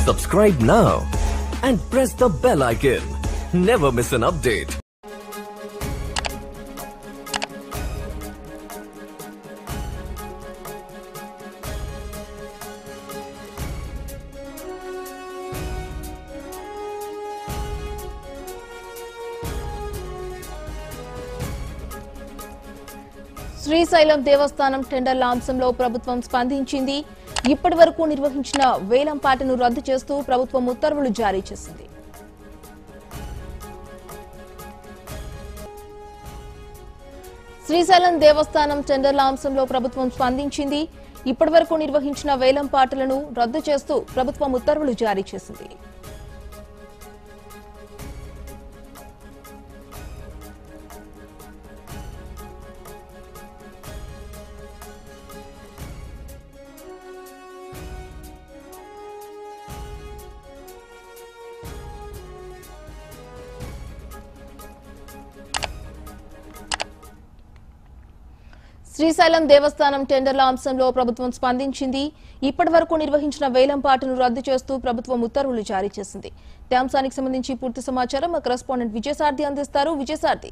Subscribe now and press the bell icon. Never miss an update. Srisailam దేవస్థానం టెండర్ల అంశంలో ప్రభుత్వం స్పందించింది ఇప్పటి వరకు నిర్వహించిన వేలం పాటను రద్దు చేస్తూ ప్రభుత్వం ఉత్తర్వులు జారీ చేసింది శ్రీశైలం దేవస్థానం టెండర్ల అంశంలో ప్రభుత్వం స్పందించింది ఇప్పటి వరకు నిర్వహించిన వేలం పాటలను రద్దు చేస్తూ ప్రభుత్వం ఉత్తర్వులు జారీ చేసింది శ్రీశైలం దేవస్థానం టెండర్ల అంశంలో ప్రభుత్వం స్పందించింది ఇప్పటి వరకు నిర్వహించిన వేలం పాటను రద్దు చేస్తూ ప్రభుత్వం ఉత్తర్వులు జారీ చేసింది ఈ అంశానికి సంబంధించి పూర్తి సమాచారం మా కరెస్పాండెంట్ విజయసారథి అందిస్తారు విజయసారథి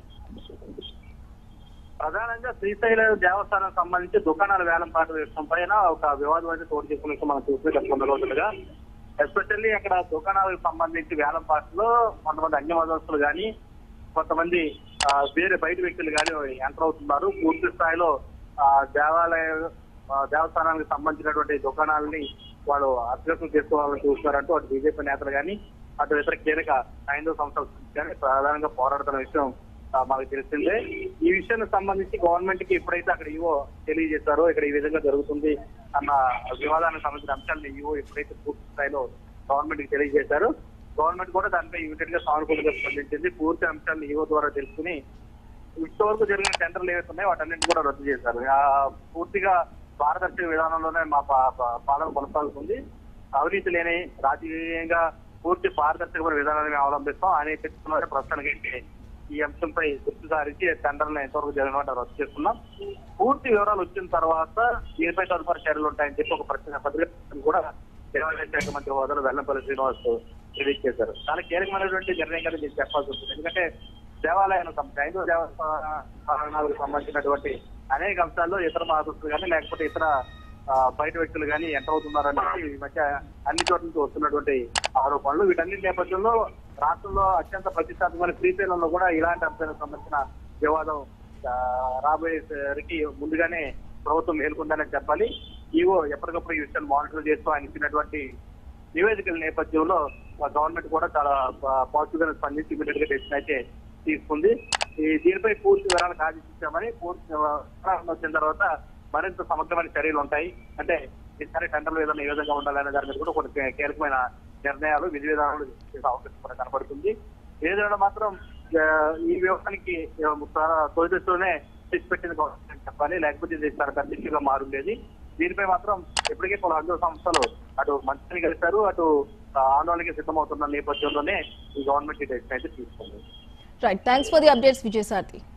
ప్రధానంగా శ్రీశైల దేవస్థానం సంబంధించి దుకాణాల వేలం పాట విషయం పైన ఒక వివాదం అయితే చోటు చేసుకున్నట్టు మనం చూసి గత కొన్ని రోజులుగా ఎస్పెషల్లీ అక్కడ దుకాణాలకు సంబంధించి వేలం పాటలో కొంతమంది అన్య మతస్థులు కానీ కొంతమంది ఆ, వేరే బయట వ్యక్తులు కానీ ఎంటర్ అవుతున్నారు పూర్తి స్థాయిలో ఆ, దేవాలయ ఆ, దేవస్థానానికి సంబంధించినటువంటి దుకాణాలని వాళ్ళు అభ్యర్థం చేసుకోవాలని చూస్తున్నారంటూ అటు బీజేపీ నేతలు కానీ అటు ఇతర కీలక హైందవ సంస్థలు కానీ ప్రధానంగా పోరాడుతున్న విషయం ఆ, మాకు తెలిసిందే ఈ విషయానికి సంబంధించి గవర్నమెంట్ కి ఎప్పుడైతే అక్కడ ఈవో తెలియజేశారో ఇక్కడ ఈ విధంగా జరుగుతుంది అన్న వివాదానికి సంబంధించిన అంశాలను ఈవో ఎప్పుడైతే పూర్తి స్థాయిలో గవర్నమెంట్ కి తెలియజేశారో గవర్నమెంట్ కూడా దానిపై ఇమీడియట్ గా సానుకూలంగా స్పందించింది పూర్తి అంశాలను ఈవో ద్వారా తెలుసుకుని ఇంతవరకు జరిగిన టెండర్లు ఏవైతే ఉన్నాయో వాటన్నింటిని కూడా రద్దు చేశారు ఆ, పూర్తిగా పారదర్శక విధానంలోనే మా పా- పా- పాలన కొనసాగుతుంది అవినీతి లేని రాజకీయంగా పూర్తి పారదర్శకమైన విధానాన్ని మేము అవలంబిస్తాం అనే పెట్టుకున్న ప్రస్తుతానికి ఈ అంశంపై దృష్టి సారించి టెండర్లను ఎంతవరకు జరిగిన వాటిని రద్దు చేస్తున్నాం పూర్తి వివరాలు వచ్చిన తర్వాత దీనిపై తదుపరి చర్యలు ఉంటాయని చెప్పి ఒక ప్రత్యేక పత్రిక కూడా దేవాలయ శాఖ మంత్రి హోదాలో వెల్లంపల్లి శ్రీనివాస్ రిలీజ్ చేశారు చాలా కీలకమైనటువంటి నిర్ణయం కదా నేను చెప్పాల్సి ఉంటుంది ఎందుకంటే దేవాలయానికి సంబంధించి హైందవ దేవస్థానాలకు సంబంధించినటువంటి అనేక అంశాల్లో ఇతర మతస్థులు కానీ లేకపోతే ఇతర ఆ, బయట వ్యక్తులు కానీ ఎంటర్ అవుతున్నారనేది ఈ మధ్య అన్ని చోట్ల నుంచి వస్తున్నటువంటి ఆరోపణలు వీటన్నిటి నేపథ్యంలో రాష్ట్రంలో అత్యంత ప్రతిష్టాత్మకమైన శ్రీశైలంలో కూడా ఇలాంటి అంశాలకు సంబంధించిన వివాదం ఆ, రాబోయేసరికి ముందుగానే ప్రభుత్వం మేల్కొందని చెప్పాలి ఈవో ఎప్పటికప్పుడు ఈ విషయాన్ని మానిటర్ చేస్తూ ఆయన ఇచ్చినటువంటి నివేదికల నేపథ్యంలో ఆ గవర్నమెంట్ కూడా చాలా పాజిటివ్ గా స్పందించి ఇమీడియట్ గా డెసిషన్ అయితే తీసుకుంది ఈ దీనిపై పూర్తి వివరాలు ఆదేశించామని పూర్తి వివరాలు వచ్చిన తర్వాత మరింత సమగ్రమైన చర్యలు ఉంటాయి అంటే ఈసారి టెండర్లు ఏదైనా ఏ విధంగా ఉండాలనే దాని మీద కూడా కొన్ని కీ- కీలకమైన నిర్ణయాలు విధి విధానాలు చేసే అవకాశం కూడా కనబడుతుంది ఏదైనా మాత్రం ఆ, ఈ వ్యవస్థానికి ఆ, ప్ర- తొలి దశలోనే తెచ్చి పెట్టింది గవర్నమెంట్ అని చెప్పాలి లేకపోతే ఇది చాలా పెద్ద ఇష్యూగా మారుండేది దీనిపై మాత్రం ఇప్పటికే పలు అందరూ సంస్థలు అటు మంత్రిని కలిశారు అటు ఆ, ఆందోళనకి సిద్ధమవుతున్న నేపథ్యంలోనే ఈ గవర్నమెంట్ ఈ డెసిషన్ అయితే తీసుకుంది right thanks for the updates Vijayasarathi